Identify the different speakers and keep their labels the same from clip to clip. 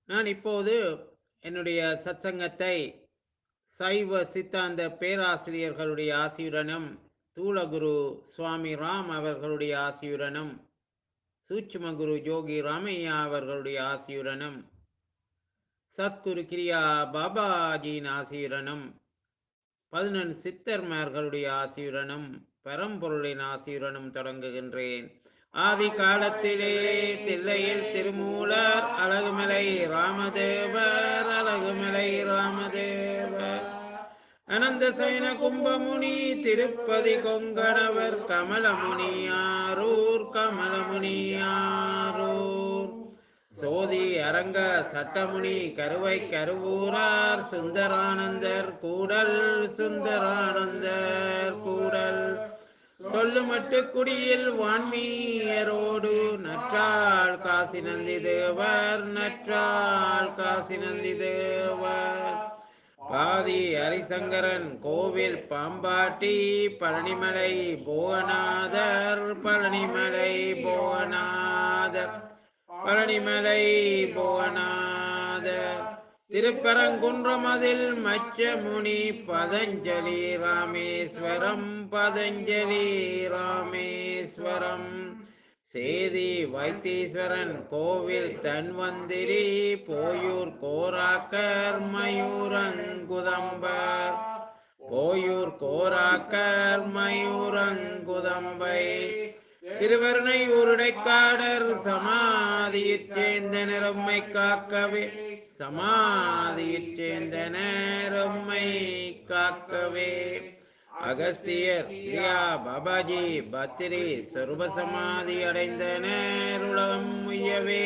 Speaker 1: நான் இப்போது என்னுடைய சத்சங்கத்தை சைவ சித்தாந்த பேராசிரியர்களுடைய ஆசியுடனும் தூளகுரு சுவாமி ராம் அவர்களுடைய ஆசியுடனும் சூட்சுமகுரு ஜோகி ராமையா அவர்களுடைய ஆசியுடனும் சத்குரு கிரியா பாபாஜியின் ஆசியுடனும் பதினெண் சித்தர்மார்களுடைய ஆசியுடனும் பரம்பொருளின் ஆசியுடனும் தொடங்குகின்றேன் ஆதி காலத்திலே தில்லையில் திருமூலர் அழகுமலை ராமதேவர் அழகுமலை ராமதேவர் அனந்த சைன கும்பமுனி திருப்பதி கொங்கணவர் கமலமுனியாரூர் கமலமுனியாரூர் சோதி அரங்க சட்டமுனி கருவை கருவூரார் சுந்தரானந்தர் கூடல் சுந்தரானந்தர் கூடல் சொல்லுமட்டு குடியில் வான்மீயரோடு நற்றாள் காசி நந்தி தேவர் நற்றாள் காசி நந்தி தேவர் பாதி ஹரிசங்கரன் கோவில் பாம்பாட்டி பழனிமலை போகநாதர் பழனிமலை போகநாதர் பழனிமலை போகநாதர் திருப்பரங்குன்றமதில் மச்சமுனி பதஞ்சலி ராமேஸ்வரம் பதஞ்சலி ராமேஸ்வரம் சேதி வைத்தீஸ்வரன் கோவில் தன்வந்திரி போயூர் கோராக்கர் மயூரங்குதம்பர் போயூர் கோராக்கர் மயூரங்குதம்பை திருவருணையூருடைக்காடர் சமாதியைச் சேர்ந்த நிறம்மை காக்கவே சமாதியைச் சேர்ந்த நேரம்மை காக்கவே அகஸ்தியர் பிரியா பாபாஜி பத்திரி சர்வ சமாதி அடைந்த நேருளம் உய்யவே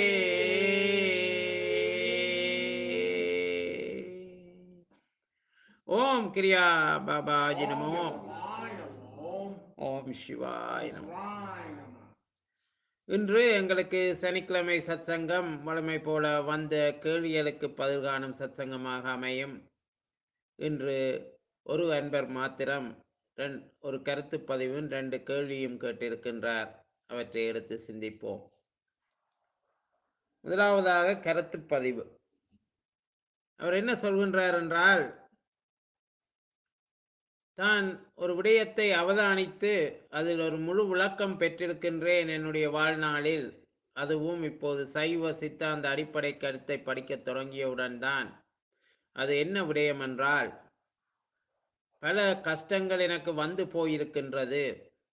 Speaker 1: ஓம் கிரியா பாபாஜி நமோ ஓம் சிவாய நமோ இன்று எங்களுக்கு சனிக்கிழமை சத்சங்கம் வழமை போல வந்த கேள்விகளுக்கு பதில் காணும் சத்சங்கமாக அமையும் இன்று ஒரு அன்பர் மாத்திரம் ரெண்- ஒரு கருத்து பதிவும் ரெண்டு கேள்வியும் கேட்டிருக்கின்றார் அவற்றை எடுத்து சிந்திப்போம் முதலாவதாக கருத்து பதிவு அவர் என்ன சொல்கின்றார் என்றால் தான் ஒரு விடயத்தை அவதானித்து அதில் ஒரு முழு விளக்கம் பெற்றிருக்கின்றேன் என்னுடைய வாழ்நாளில் அதுவும் இப்போது சைவ சித்தாந்த அடிப்படை கருத்தை படிக்கத் தொடங்கியவுடன் தான் அது என்ன விடயம் என்றால் பல கஷ்டங்கள் எனக்கு வந்து போயிருக்கின்றது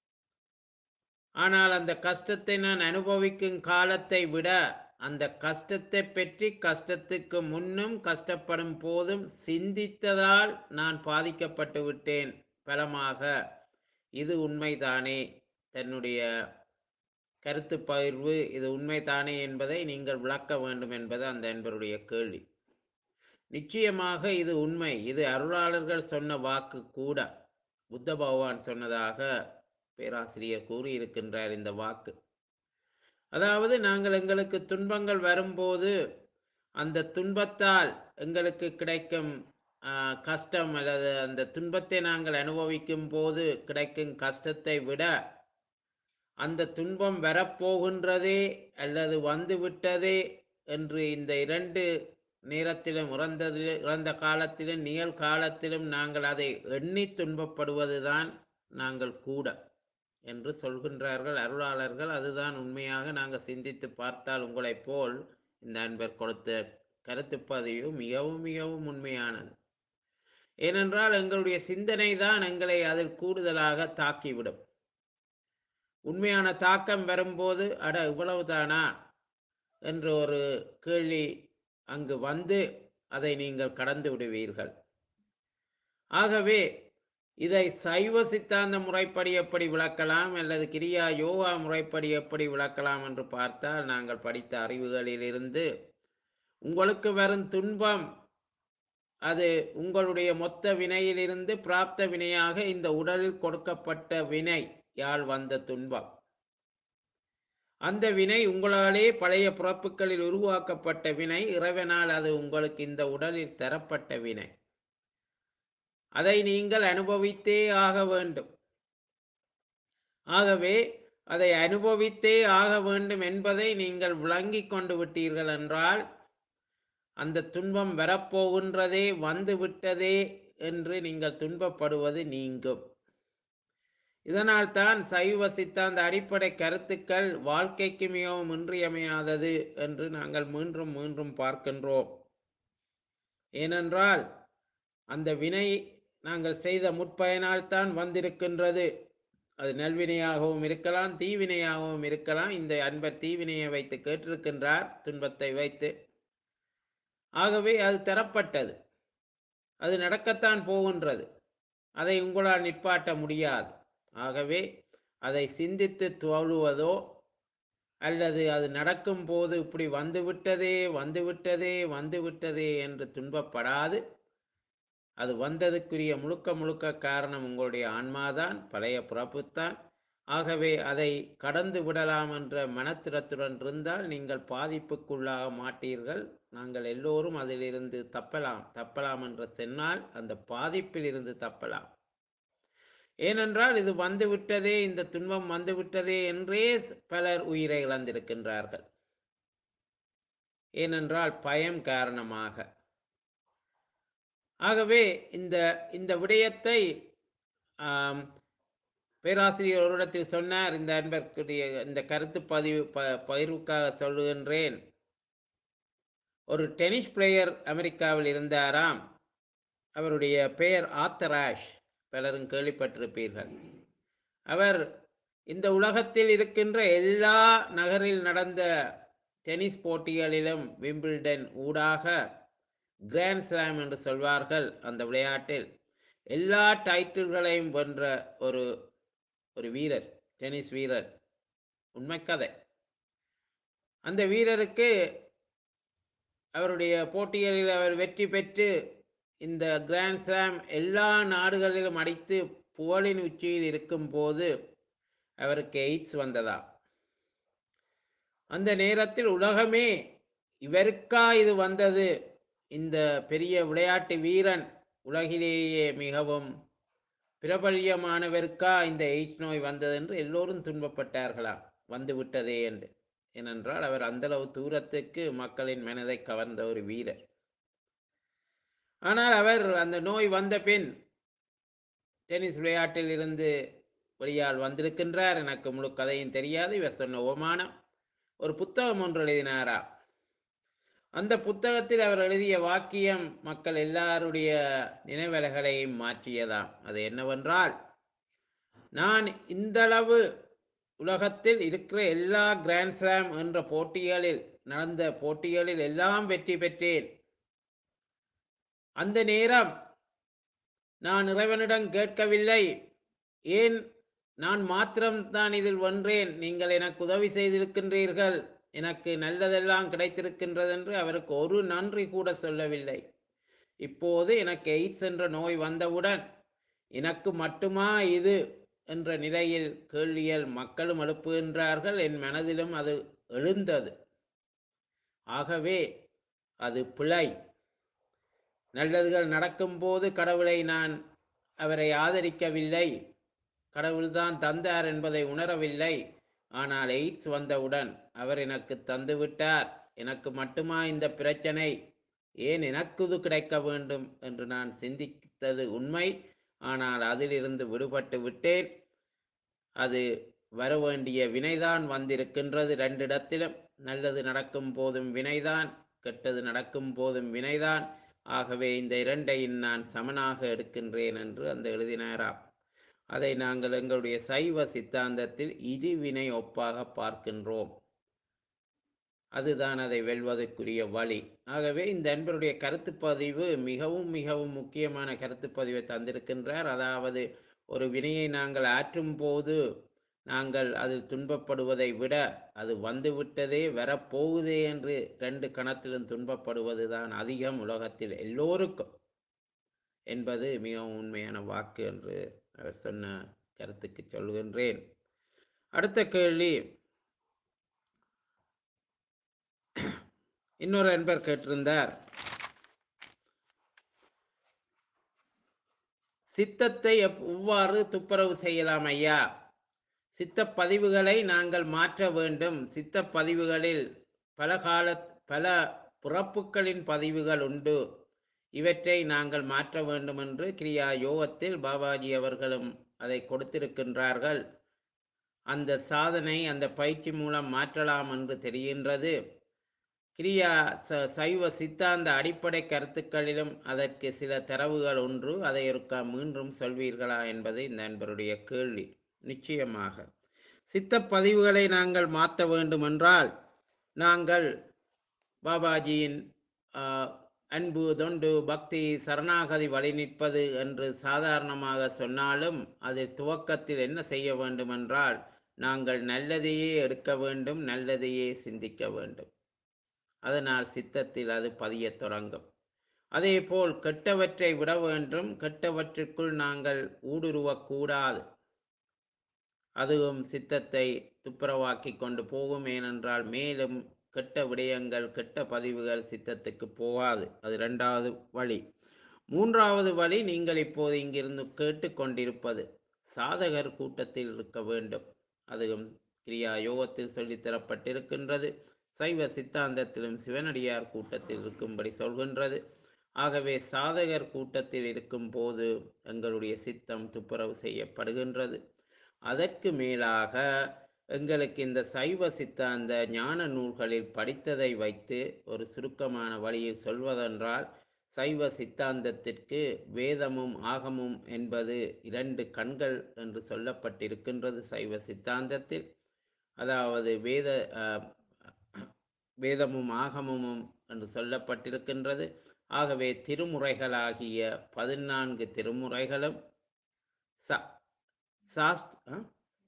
Speaker 1: ஆனால் அந்த கஷ்டத்தை நான் அனுபவிக்கும் காலத்தை விட அந்த கஷ்டத்தை பற்றி கஷ்டத்துக்கு முன்னும் கஷ்டப்படும் போதும் சிந்தித்ததால் நான் பாதிக்கப்பட்டு விட்டேன் பலமாக இது உண்மைதானே தன்னுடைய கருத்து பகிர்வு இது உண்மைதானே என்பதை நீங்கள் விளக்க வேண்டும் என்பது அந்த அன்பருடைய கேள்வி நிச்சயமாக இது உண்மை இது அருளாளர்கள் சொன்ன வாக்கு கூட புத்த பகவான் சொன்னதாக பேராசிரியர் கூறியிருக்கின்றார் இந்த வாக்கு அதாவது நாங்கள் எங்களுக்கு துன்பங்கள் வரும்போது அந்த துன்பத்தால் எங்களுக்கு கிடைக்கும் ஆ, கஷ்டம் அல்லது அந்த துன்பத்தை நாங்கள் அனுபவிக்கும் போது கிடைக்கும் கஷ்டத்தை விட அந்த துன்பம் வரப்போகின்றதே அல்லது வந்து விட்டதே என்று இந்த இரண்டு நேரத்திலும் இறந்தது இறந்த காலத்திலும் நிகழ்காலத்திலும் நாங்கள் அதை எண்ணி துன்பப்படுவதுதான் நாங்கள் கூட என்று சொல்கின்றார்கள் அருளாளர்கள் அதுதான் உண்மையாக நாங்கள் சிந்தித்து பார்த்தால் உங்களைப் போல் இந்த அன்பர் கொடுத்த கருத்துப்பதிவு மிகவும் மிகவும் உண்மையானது ஏனென்றால் எங்களுடைய சிந்தனை தான் எங்களை அதில் கூடுதலாக தாக்கிவிடும் உண்மையான தாக்கம் வரும்போது அட இவ்வளவுதானா என்ற ஒரு கேள்வி அங்கு வந்து அதை நீங்கள் கடந்து விடுவீர்கள் ஆகவே இதை சைவ சித்தாந்த முறைப்படி எப்படி விளக்கலாம் அல்லது கிரியா யோகா முறைப்படி எப்படி விளக்கலாம் என்று பார்த்தால் நாங்கள் படித்த அறிவுகளிலிருந்து உங்களுக்கு வரும் துன்பம் அது உங்களுடைய மொத்த வினையிலிருந்து பிராப்த வினையாக இந்த உடலில் கொடுக்கப்பட்ட வினை யால் வந்த துன்பம் அந்த வினை உங்களாலே பழைய பிறப்புகளில் உருவாக்கப்பட்ட வினை இறைவனால் அது உங்களுக்கு இந்த உடலில் தரப்பட்ட வினை அதை நீங்கள் அனுபவித்தே ஆக வேண்டும் ஆகவே அதை அனுபவித்தே ஆக வேண்டும் என்பதை நீங்கள் விளங்கிக் கொண்டு விட்டீர்கள் என்றால் அந்த துன்பம் வரப்போகின்றதே வந்து விட்டதே என்று நீங்கள் துன்பப்படுவது நீங்கும் இதனால் தான் சைவ சித்தாந்த அடிப்படை கருத்துக்கள் வாழ்க்கைக்கு மிகவும் இன்றியமையாதது என்று நாங்கள் மீண்டும் மீண்டும் பார்க்கின்றோம் ஏனென்றால் அந்த வினை நாங்கள் செய்த முற்பயனால் தான் வந்திருக்கின்றது அது நல்வினையாகவும் இருக்கலாம் தீவினையாகவும் இருக்கலாம் இந்த அன்பர் தீவினையை வைத்து கேட்டிருக்கின்றார் துன்பத்தை வைத்து ஆகவே அது தரப்பட்டது அது நடக்கத்தான் போகின்றது அதை உங்களால் நிற்பாட்ட முடியாது ஆகவே அதை சிந்தித்து தோழுவதோ அல்லது அது நடக்கும் போது இப்படி வந்துவிட்டதே வந்துவிட்டதே வந்துவிட்டதே என்று துன்பப்படாது அது வந்ததுக்குரிய முழுக்க முழுக்க காரணம் உங்களுடைய ஆன்மாதான் பழைய பிறப்புத்தான் ஆகவே அதை கடந்து விடலாம் என்ற மனத்திடத்துடன் இருந்தால் நீங்கள் பாதிப்புக்குள்ளாக மாட்டீர்கள் நாங்கள் எல்லோரும் அதிலிருந்து தப்பலாம் தப்பலாம் என்று சொன்னால் அந்த பாதிப்பில் இருந்து தப்பலாம் ஏனென்றால் இது வந்துவிட்டதே இந்த துன்பம் வந்துவிட்டதே என்றே பலர் உயிரை இழந்திருக்கின்றார்கள் ஏனென்றால் பயம் காரணமாக ஆகவே இந்த இந்த விடயத்தை ஆம், பேராசிரியர் ஒரு இடத்தில் சொன்னார் இந்த அன்பர்க்குரிய இந்த கருத்து பதிவு ப பகிர்வுக்காக சொல்லுகின்றேன் ஒரு டென்னிஸ் பிளேயர் அமெரிக்காவில் இருந்தாராம் அவருடைய பெயர் ஆத்தராஷ் பலரும் கேள்விப்பட்டிருப்பீர்கள் அவர் இந்த உலகத்தில் இருக்கின்ற எல்லா நகரில் நடந்த டென்னிஸ் போட்டிகளிலும் விம்பிள்டன் ஊடாக கிராண்ட் ஸ்லாம் என்று சொல்வார்கள் அந்த விளையாட்டில் எல்லா டைட்டில்களையும் வென்ற ஒரு ஒரு வீரர் டென்னிஸ் வீரர் உண்மை கதை அந்த வீரருக்கு அவருடைய போட்டிகளில் அவர் வெற்றி பெற்று இந்த கிராண்ட் ஸ்லாம் எல்லா நாடுகளிலும் அடித்து புகழின் உச்சியில் இருக்கும் போது அவருக்கு எய்ட்ஸ் வந்ததா அந்த நேரத்தில் உலகமே இவருக்கா இது வந்தது இந்த பெரிய விளையாட்டு வீரன் உலகிலேயே மிகவும் பிரபல்யமானவருக்கா இந்த எய்ட்ஸ் நோய் வந்தது என்று எல்லோரும் துன்பப்பட்டார்களாம் வந்து விட்டதே என்று ஏனென்றால் அவர் அந்தளவு தூரத்துக்கு மக்களின் மனதை கவர்ந்த ஒரு வீரர் ஆனால் அவர் அந்த நோய் வந்த பின் டென்னிஸ் விளையாட்டில் இருந்து வெளியால் வந்திருக்கின்றார் எனக்கு முழு கதையும் தெரியாது இவர் சொன்ன ஓமானம் ஒரு புத்தகம் ஒன்று எழுதினாரா அந்த புத்தகத்தில் அவர் எழுதிய வாக்கியம் மக்கள் எல்லாருடைய நினைவலைகளையும் மாற்றியதாம் அது என்னவென்றால் நான் இந்தளவு உலகத்தில் இருக்கிற எல்லா கிராண்ட் ஸ்லாம் என்ற போட்டிகளில் நடந்த போட்டிகளில் எல்லாம் வெற்றி பெற்றேன் அந்த நேரம் நான் இறைவனிடம் கேட்கவில்லை ஏன் நான் மாத்திரம்தான் இதில் வென்றேன் நீங்கள் எனக்கு உதவி செய்திருக்கின்றீர்கள் எனக்கு நல்லதெல்லாம் கிடைத்திருக்கின்றது என்று அவருக்கு ஒரு நன்றி கூட சொல்லவில்லை இப்போது எனக்கு எய்ட்ஸ் என்ற நோய் வந்தவுடன் எனக்கு மட்டுமா இது என்ற நிலையில் கேள்வியல் மக்களும் எழுப்புகின்றார்கள் என் மனதிலும் அது எழுந்தது ஆகவே அது பிழை நல்லதுகள் நடக்கும்போது கடவுளை நான் அவரை ஆதரிக்கவில்லை கடவுள்தான் தந்தார் என்பதை உணரவில்லை ஆனால் எய்ட்ஸ் வந்தவுடன் அவர் எனக்கு தந்துவிட்டார் எனக்கு மட்டுமா இந்த பிரச்சனை ஏன் எனக்கு இது கிடைக்க வேண்டும் என்று நான் சிந்தித்தது உண்மை ஆனால் அதிலிருந்து விடுபட்டு விட்டேன் அது வர வேண்டிய வினைதான் வந்திருக்கின்றது ரெண்டிடத்திலும் நல்லது நடக்கும் போதும் வினைதான் கெட்டது நடக்கும் போதும் வினைதான் ஆகவே இந்த இரண்டையும் நான் சமனாக எடுக்கின்றேன் என்று அந்த எழுதினாராம் அதை நாங்கள் எங்களுடைய சைவ சித்தாந்தத்தில் இருவினை ஒப்பாக பார்க்கின்றோம் அதுதான் அதை வெல்வதற்குரிய வழி ஆகவே இந்த அன்பருடைய கருத்துப்பதிவு மிகவும் மிகவும் முக்கியமான கருத்துப்பதிவை தந்திருக்கின்றார் அதாவது ஒரு வினையை நாங்கள் ஆற்றும் போது நாங்கள் அதில் துன்பப்படுவதை விட அது வந்துவிட்டதே வரப்போகுதே என்று ரெண்டு கணத்திலும் துன்பப்படுவதுதான் அதிகம் உலகத்தில் எல்லோருக்கும் என்பது மிகவும் உண்மையான வாக்கு என்று அவர் சொன்ன கருத்துக்கு சொல்கின்றேன் அடுத்த கேள்வி இன்னொரு அன்பர் கேட்டிருந்தார் சித்தத்தை எப்- எவ்வாறு துப்புரவு செய்யலாம் ஐயா சித்த பதிவுகளை நாங்கள் மாற்ற வேண்டும் சித்த பதிவுகளில் பல கால பல பிறப்புகளின் பதிவுகள் உண்டு இவற்றை நாங்கள் மாற்ற வேண்டும் என்று கிரியா யோகத்தில் பாபாஜி அவர்களும் அதை கொடுத்திருக்கின்றார்கள் அந்த சாதனை அந்த பயிற்சி மூலம் மாற்றலாம் என்று தெரிகின்றது கிரியா ச சைவ சித்தாந்த அடிப்படை கருத்துக்களிலும் அதற்கு சில தரவுகள் ஒன்று அதை இருக்க மீண்டும் சொல்வீர்களா என்பது இந்த நண்பருடைய கேள்வி நிச்சயமாக சித்த பதிவுகளை நாங்கள் மாற்ற வேண்டும் என்றால் நாங்கள் பாபாஜியின் ஆ, அன்பு தொண்டு பக்தி சரணாகதி வழி நிற்பது என்று சாதாரணமாக சொன்னாலும் அது துவக்கத்தில் என்ன செய்ய வேண்டும் என்றால் நாங்கள் நல்லதையே எடுக்க வேண்டும் நல்லதையே சிந்திக்க வேண்டும் அதனால் சித்தத்தில் அது பதியத் தொடங்கும் அதேபோல் கெட்டவற்றை விட வேண்டும் கெட்டவற்றிற்குள் நாங்கள் ஊடுருவக்கூடாது அதுவும் சித்தத்தை துப்புரவாக்கி கொண்டு போகும் ஏனென்றால் மேலும் கெட்ட விடயங்கள் கெட்ட பதிவுகள் சித்தத்துக்கு போகாது அது இரண்டாவது வழி மூன்றாவது வழி நீங்கள் இப்போது இங்கிருந்து கேட்டுக்கொண்டிருப்பது சாதகர் கூட்டத்தில் இருக்க வேண்டும் அதுவும் கிரியா யோகத்தில் சொல்லித் தரப்பட்டிருக்கின்றது சைவ சித்தாந்தத்திலும் சிவனடியார் கூட்டத்தில் இருக்கும்படி சொல்கின்றது ஆகவே சாதகர் கூட்டத்தில் இருக்கும் போது எங்களுடைய சித்தம் துப்புரவு செய்யப்படுகின்றது அதற்கு மேலாக எங்களுக்கு இந்த சைவ சித்தாந்த ஞான நூல்களில் படித்ததை வைத்து ஒரு சுருக்கமான வழியில் சொல்வதென்றால் சைவ சித்தாந்தத்திற்கு வேதமும் ஆகமும் என்பது இரண்டு கண்கள் என்று சொல்லப்பட்டிருக்கின்றது சைவ சித்தாந்தத்தில் அதாவது வேத அஹ், வேதமும் ஆகமும் என்று சொல்லப்பட்டிருக்கின்றது ஆகவே திருமுறைகளாகிய பதினான்கு திருமுறைகளும் ச சாஸ்த் அஹ்?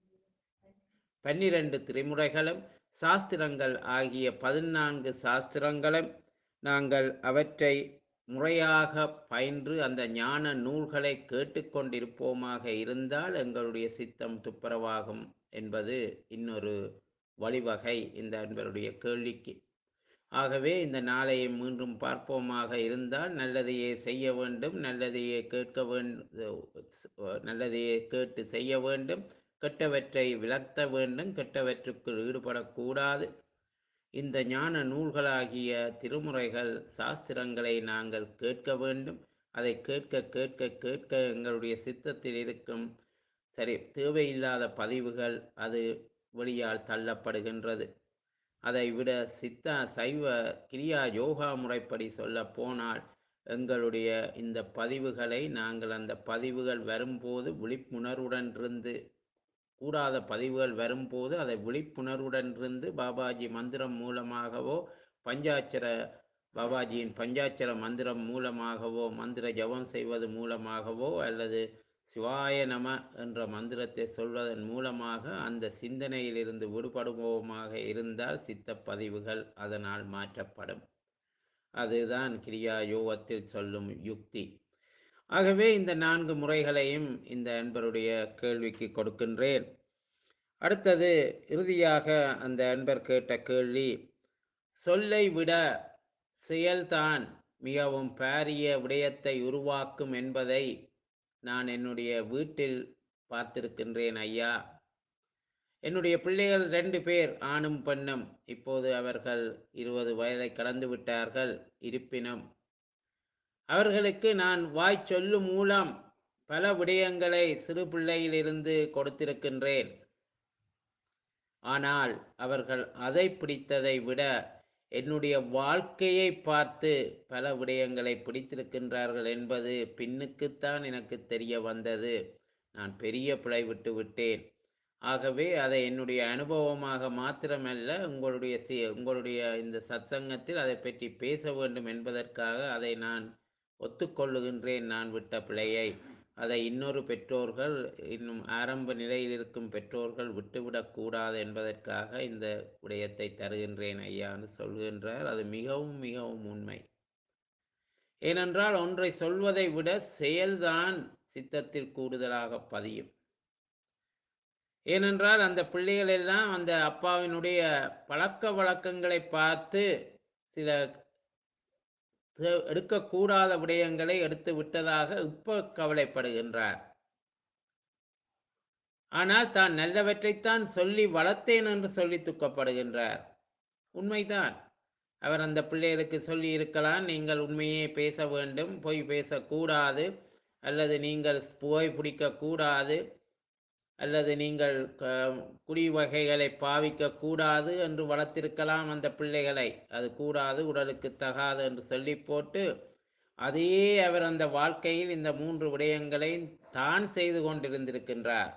Speaker 1: பன்னிரண்டு திரிமுறைகளும் சாஸ்திரங்கள் ஆகிய பதினான்கு சாஸ்திரங்களும் நாங்கள் அவற்றை முறையாக பயின்று அந்த ஞான நூல்களை கேட்டுக்கொண்டிருப்போமாக இருந்தால் எங்களுடைய சித்தம் துப்புரவாகும் என்பது இன்னொரு வழிவகை இந்த அன்பருடைய கேள்விக்கு ஆகவே இந்த நாளையை மீண்டும் பார்ப்போமாக இருந்தால் நல்லதையே செய்ய வேண்டும் நல்லதையே கேட்க வேண்டும் நல்லதையே கேட்டு செய்ய வேண்டும் கெட்டவற்றை விலக்க வேண்டும் கெட்டவற்றுக்குள் ஈடுபடக்கூடாது இந்த ஞான நூல்களாகிய திருமுறைகள் சாஸ்திரங்களை நாங்கள் கேட்க வேண்டும் அதை கேட்க கேட்க கேட்க எங்களுடைய சித்தத்தில் இருக்கும் சரி தேவையில்லாத பதிவுகள் அது வெளியால் தள்ளப்படுகின்றது அதை விட சித்தா சைவ கிரியா யோகா முறைப்படி சொல்ல போனால் எங்களுடைய இந்த பதிவுகளை நாங்கள் அந்த பதிவுகள் வரும்போது விழிப்புணர்வுடன் இருந்து கூடாத பதிவுகள் வரும்போது அதை விழிப்புணர்வுடன் இருந்து பாபாஜி மந்திரம் மூலமாகவோ பஞ்சாட்சர பாபாஜியின் பஞ்சாட்சர மந்திரம் மூலமாகவோ மந்திர ஜபம் செய்வது மூலமாகவோ அல்லது சிவாய நம என்ற மந்திரத்தை சொல்வதன் மூலமாக அந்த சிந்தனையிலிருந்து விடுபடுவோமாக இருந்தால் சித்த பதிவுகள் அதனால் மாற்றப்படும் அதுதான் கிரியா யோகத்தில் சொல்லும் யுக்தி ஆகவே இந்த நான்கு முறைகளையும் இந்த அன்பருடைய கேள்விக்கு கொடுக்கின்றேன் அடுத்தது இறுதியாக அந்த அன்பர் கேட்ட கேள்வி சொல்லை விட செயல்தான் மிகவும் பாரிய விடயத்தை உருவாக்கும் என்பதை நான் என்னுடைய வீட்டில் பார்த்திருக்கின்றேன் ஐயா என்னுடைய பிள்ளைகள் ரெண்டு பேர் ஆணும் பெண்ணும் இப்போது அவர்கள் இருபது வயதை கடந்து விட்டார்கள் இருப்பினும் அவர்களுக்கு நான் வாய் சொல்லு மூலம் பல விடயங்களை சிறு பிள்ளையிலிருந்து கொடுத்திருக்கின்றேன் ஆனால் அவர்கள் அதை பிடித்ததை விட என்னுடைய வாழ்க்கையை பார்த்து பல விடயங்களை பிடித்திருக்கின்றார்கள் என்பது பின்னுக்குத்தான் எனக்கு தெரிய வந்தது நான் பெரிய பிழை விட்டு விட்டேன் ஆகவே அதை என்னுடைய அனுபவமாக மாத்திரமல்ல உங்களுடைய சி உங்களுடைய இந்த சத்சங்கத்தில் அதை பற்றி பேச வேண்டும் என்பதற்காக அதை நான் ஒத்துக்கொள்ளுகின்றேன் நான் விட்ட பிழையை அதை இன்னொரு பெற்றோர்கள் இன்னும் ஆரம்ப நிலையில் இருக்கும் பெற்றோர்கள் விட்டுவிடக்கூடாது என்பதற்காக இந்த விடயத்தை தருகின்றேன் ஐயான்னு சொல்கின்றார் அது மிகவும் மிகவும் உண்மை ஏனென்றால் ஒன்றை சொல்வதை விட செயல்தான் சித்தத்தில் கூடுதலாக பதியும் ஏனென்றால் அந்த பிள்ளைகள் எல்லாம் அந்த அப்பாவினுடைய பழக்க வழக்கங்களை பார்த்து சில தே- எடுக்கக்கூடாத விடயங்களை எடுத்து விட்டதாக இப்ப கவலைப்படுகின்றார் ஆனால் தான் நல்லவற்றைத்தான் சொல்லி வளர்த்தேன் என்று சொல்லி துக்கப்படுகின்றார் உண்மைதான் அவர் அந்த பிள்ளைகளுக்கு சொல்லி இருக்கலாம் நீங்கள் உண்மையே பேச வேண்டும் பொய் பேசக்கூடாது அல்லது நீங்கள் புகை பிடிக்கக்கூடாது அல்லது நீங்கள் க- குடி வகைகளை பாவிக்க கூடாது என்று வளர்த்திருக்கலாம் அந்த பிள்ளைகளை அது கூடாது உடலுக்கு தகாது என்று சொல்லி போட்டு அதையே அவர் அந்த வாழ்க்கையில் இந்த மூன்று விடயங்களை தான் செய்து கொண்டிருந்திருக்கின்றார்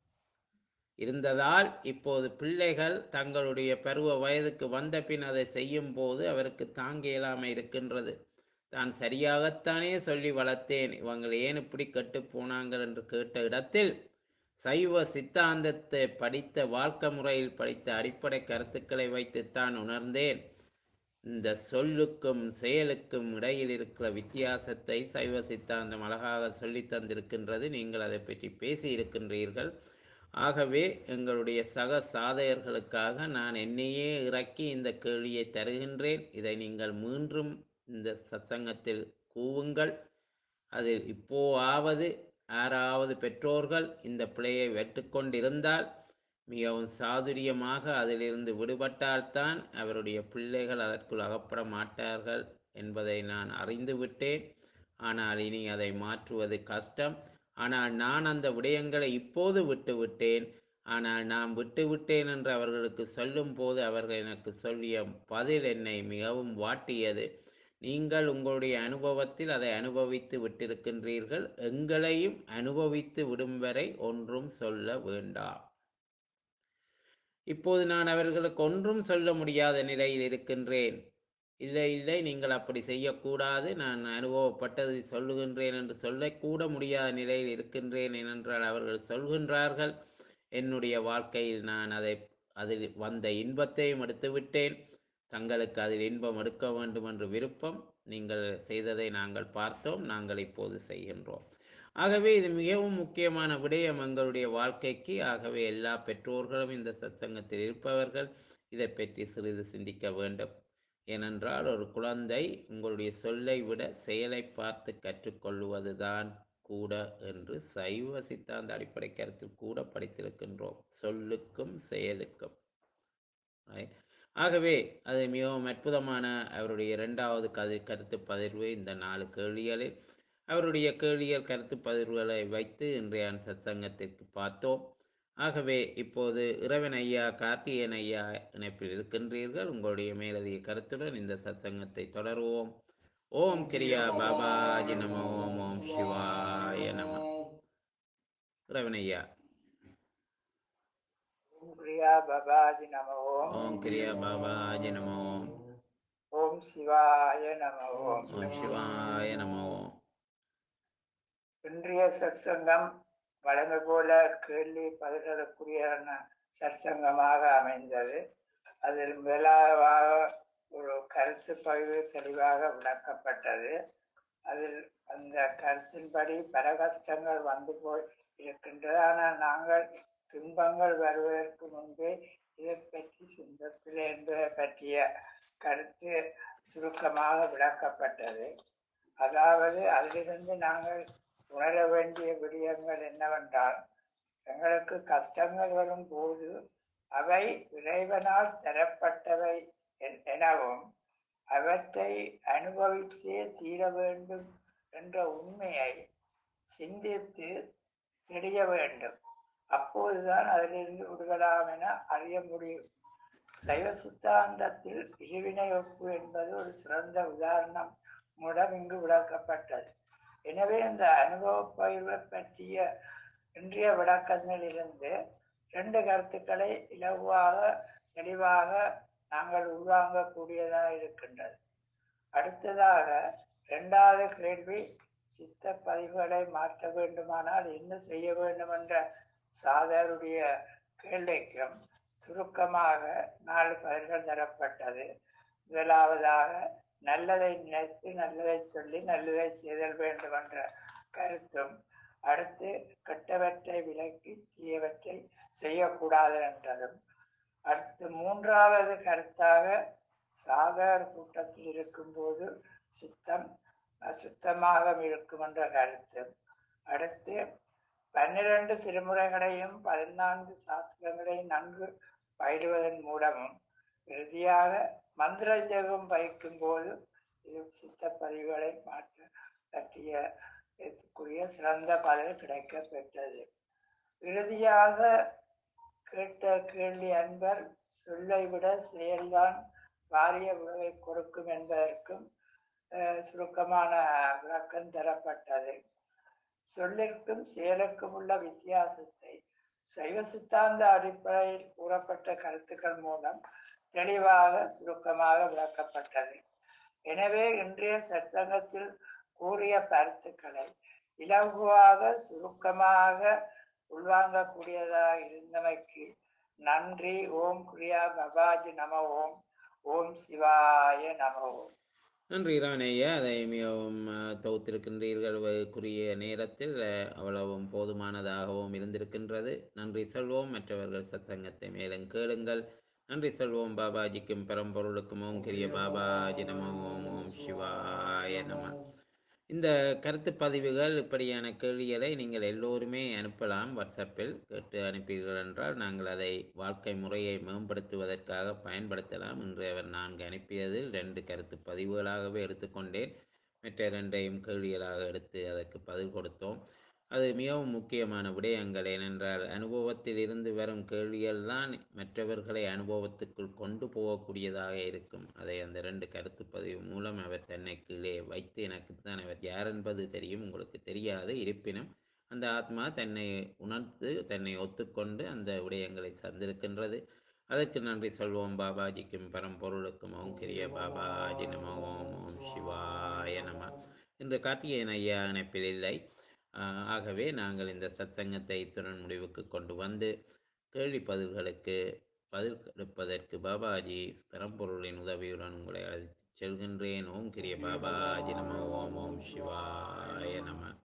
Speaker 1: இருந்ததால் இப்போது பிள்ளைகள் தங்களுடைய பருவ வயதுக்கு வந்த பின் அதை செய்யும் போது அவருக்கு தாங்க இயலாமை இருக்கின்றது தான் சரியாகத்தானே சொல்லி வளர்த்தேன் இவங்கள் ஏன் இப்படி கெட்டு போனாங்கள் என்று கேட்ட இடத்தில் சைவ சித்தாந்தத்தை படித்த வாழ்க்கை முறையில் படித்த அடிப்படை கருத்துக்களை வைத்துத்தான் உணர்ந்தேன் இந்த சொல்லுக்கும் செயலுக்கும் இடையில் இருக்கிற வித்தியாசத்தை சைவ சித்தாந்தம் அழகாக சொல்லி தந்திருக்கின்றது நீங்கள் அதை பற்றி பேசி இருக்கின்றீர்கள் ஆகவே எங்களுடைய சக சாதகர்களுக்காக நான் என்னையே இறக்கி இந்த கேள்வியை தருகின்றேன் இதை நீங்கள் மீண்டும் இந்த சத்சங்கத்தில் கூவுங்கள் அதில் இப்போவாவது யாராவது பெற்றோர்கள் இந்த பிழையை வெட்டுக்கொண்டிருந்தால் மிகவும் சாதுரியமாக அதிலிருந்து விடுபட்டால்தான் அவருடைய பிள்ளைகள் அதற்குள் அகப்பட மாட்டார்கள் என்பதை நான் அறிந்து விட்டேன் ஆனால் இனி அதை மாற்றுவது கஷ்டம் ஆனால் நான் அந்த விடயங்களை இப்போது விட்டுவிட்டேன் ஆனால் நான் விட்டுவிட்டேன் என்று அவர்களுக்கு சொல்லும் போது அவர்கள் எனக்கு சொல்லிய பதில் என்னை மிகவும் வாட்டியது நீங்கள் உங்களுடைய அனுபவத்தில் அதை அனுபவித்து விட்டிருக்கின்றீர்கள் எங்களையும் அனுபவித்து விடும் வரை ஒன்றும் சொல்ல வேண்டாம் இப்போது நான் அவர்களுக்கு ஒன்றும் சொல்ல முடியாத நிலையில் இருக்கின்றேன் இல்லை இல்லை நீங்கள் அப்படி செய்யக்கூடாது நான் அனுபவப்பட்டதை சொல்லுகின்றேன் என்று சொல்லக்கூட முடியாத நிலையில் இருக்கின்றேன் ஏனென்றால் அவர்கள் சொல்கின்றார்கள் என்னுடைய வாழ்க்கையில் நான் அதை அதில் வந்த இன்பத்தையும் எடுத்து விட்டேன் தங்களுக்கு அதில் இன்பம் எடுக்க வேண்டும் என்று விருப்பம் நீங்கள் செய்ததை நாங்கள் பார்த்தோம் நாங்கள் இப்போது செய்கின்றோம் ஆகவே இது மிகவும் முக்கியமான விடயம் எங்களுடைய வாழ்க்கைக்கு ஆகவே எல்லா பெற்றோர்களும் இந்த சத்சங்கத்தில் இருப்பவர்கள் இதை பற்றி சிறிது சிந்திக்க வேண்டும் ஏனென்றால் ஒரு குழந்தை உங்களுடைய சொல்லை விட செயலை பார்த்து கற்றுக்கொள்வதுதான் கூட என்று சைவ சித்தாந்த அடிப்படை கருத்தில் கூட படித்திருக்கின்றோம் சொல்லுக்கும் செயலுக்கும் Right? ஆகவே அது மிகவும் அற்புதமான அவருடைய இரண்டாவது கதை கருத்து பகிர்வு இந்த நாலு கேள்விகளில் அவருடைய கேள்விகள் கருத்து பகிர்வுகளை வைத்து இன்றைய சத்சங்கத்திற்கு பார்த்தோம் ஆகவே இப்போது இறைவன் ஐயா கார்த்திகேயன் ஐயா இணைப்பில் இருக்கின்றீர்கள் உங்களுடைய மேலதிக கருத்துடன் இந்த சத்சங்கத்தை தொடருவோம் ஓம் கிரியா பாபாஜி நம ஓம் ஓம் சிவாய நம இறைவன் ஐயா
Speaker 2: ஓம் பிரியா பபாஜி நம ஓம்
Speaker 1: ஓம் கிரியா பாபாஜி நம ஓம்
Speaker 2: ஓம் சிவாய நம ஓம்
Speaker 1: ஓம் சிவாய நம ஓம்
Speaker 2: இன்றைய சற்சங்கம் வழங்க போல கேள்வி பதில்களுக்குரிய சற்சங்கமாக அமைந்தது அதில் முதலாக ஒரு கருத்து பகிர்வு தெளிவாக விளக்கப்பட்டது அதில் அந்த கருத்தின்படி பல கஷ்டங்கள் வந்து போய் இருக்கின்றது ஆனால் நாங்கள் துன்பங்கள் வருவதற்கு முன்பே இதை பற்றி சிந்தத்தில் என்பதை பற்றிய கருத்து சுருக்கமாக விளக்கப்பட்டது அதாவது அதிலிருந்து நாங்கள் உணர வேண்டிய விடயங்கள் என்னவென்றால் எங்களுக்கு கஷ்டங்கள் வரும் போது அவை இறைவனால் தரப்பட்டவை என்- எனவும் அவற்றை அனுபவித்தே தீர வேண்டும் என்ற உண்மையை சிந்தித்து தெரிய வேண்டும் அப்போதுதான் அதிலிருந்து விடுபடலாம் என அறிய முடியும் சைவ சித்தாந்தத்தில் இருவினை ஒப்பு என்பது ஒரு சிறந்த உதாரணம் மூலம் இங்கு விளக்கப்பட்டது எனவே இந்த அனுபவ பயிர்வை பற்றிய இன்றைய விளக்கங்களிலிருந்து ரெண்டு கருத்துக்களை இலகுவாக தெளிவாக நாங்கள் உள்வாங்கக்கூடியதாக இருக்கின்றது அடுத்ததாக இரண்டாவது கேள்வி சித்த பதிவுகளை மாற்ற வேண்டுமானால் என்ன செய்ய வேண்டும் என்ற சாதருடைய கேள்விக்கும் சுருக்கமாக நாலு பதில்கள் தரப்பட்டது முதலாவதாக நல்லதை நினைத்து நல்லதை சொல்லி நல்லதை செய்தல் வேண்டும் என்ற கருத்தும் அடுத்து கெட்டவற்றை விலக்கி தீயவற்றை செய்யக்கூடாது என்றதும் அடுத்து மூன்றாவது கருத்தாக சாதார் கூட்டத்தில் இருக்கும்போது சித்தம் சுத்தமாக இருக்கும் என்ற கருத்தும் அடுத்து பன்னிரண்டு திருமுறைகளையும் பதினான்கு சாஸ்திரங்களையும் நன்கு பயிடுவதன் மூலமும் இறுதியாக மந்திர ஜெபம் வைக்கும் போது இது சித்த பதிவுகளை மாற்ற பற்றிய இதற்குரிய சிறந்த பதில் கிடைக்க பெற்றது இறுதியாக கேட்ட கேள்வி அன்பர் சொல்லை விட செயல்தான் வாரிய விளைவை கொடுக்கும் என்பதற்கும் அஹ், சுருக்கமான விளக்கம் தரப்பட்டது சொல்லிற்கும் செயலுக்கும் உள்ள வித்தியாசத்தை சைவ சித்தாந்த அடிப்படையில் கூறப்பட்ட கருத்துக்கள் மூலம் தெளிவாக சுருக்கமாக விளக்கப்பட்டது எனவே இன்றைய சற்சங்கத்தில் கூறிய கருத்துக்களை இலகுவாக சுருக்கமாக உள்வாங்கக்கூடியதாக இருந்தமைக்கு நன்றி ஓம் கிரியா பபாஜி நம ஓம் ஓம் சிவாய நம ஓம்
Speaker 1: நன்றி ராணையா அதை மிகவும் அஹ், தொகுத்திருக்கின்றீர்கள் வ- குறுகிய நேரத்தில் அஹ், அவ்வளவும் போதுமானதாகவும் இருந்திருக்கின்றது நன்றி சொல்வோம் மற்றவர்கள் சத்சங்கத்தை மேலும் கேளுங்கள் நன்றி சொல்வோம் பாபாஜிக்கும் பரம்பொருளுக்கும் ஓம் கிரிய பாபாஜி நம ஓம் ஓம் சிவாய நம இந்த கருத்து பதிவுகள் இப்படியான கேள்விகளை நீங்கள் எல்லோருமே அனுப்பலாம் வாட்ஸ்அப்பில் கேட்டு அனுப்பீர்கள் என்றால் நாங்கள் அதை வாழ்க்கை முறையை மேம்படுத்துவதற்காக பயன்படுத்தலாம் இன்று அவர் நான்கு அனுப்பியதில் ரெண்டு கருத்து பதிவுகளாகவே எடுத்துக்கொண்டேன் மற்ற இரண்டையும் கேள்விகளாக எடுத்து அதற்கு பதில் கொடுத்தோம் அது மிகவும் முக்கியமான விடயங்கள் ஏனென்றால் அனுபவத்தில் இருந்து வரும் கேள்விகள் தான் மற்றவர்களை அனுபவத்துக்குள் கொண்டு போகக்கூடியதாக இருக்கும் அதை அந்த ரெண்டு கருத்து பதிவு மூலம் அவர் தன்னை கீழே வைத்து எனக்கு தான் அவர் யார் என்பது தெரியும் உங்களுக்கு தெரியாது இருப்பினும் அந்த ஆத்மா தன்னை உணர்ந்து தன்னை ஒத்துக்கொண்டு அந்த விடயங்களை சந்திருக்கின்றது அதற்கு நன்றி சொல்வோம் பாபாஜிக்கும் பரம்பொருளுக்கும் ஓம் கிரிய பாபாஜி நம ஓம் ஓம் சிவாய நம இன்று கார்த்திகேயன் ஐயா இணைப்பில் இல்லை ஆஹ் ஆகவே நாங்கள் இந்த சத்சங்கத்தை இத்துடன் முடிவுக்கு கொண்டு வந்து கேள்வி பதில்களுக்கு பதில் கொடுப்பதற்கு பாபாஜி பரம்பொருளின் உதவியுடன் உங்களை அழைத்துச் செல்கின்றேன் ஓம் கிரிய பாபாஜி நம ஓம் ஓம் சிவாய நம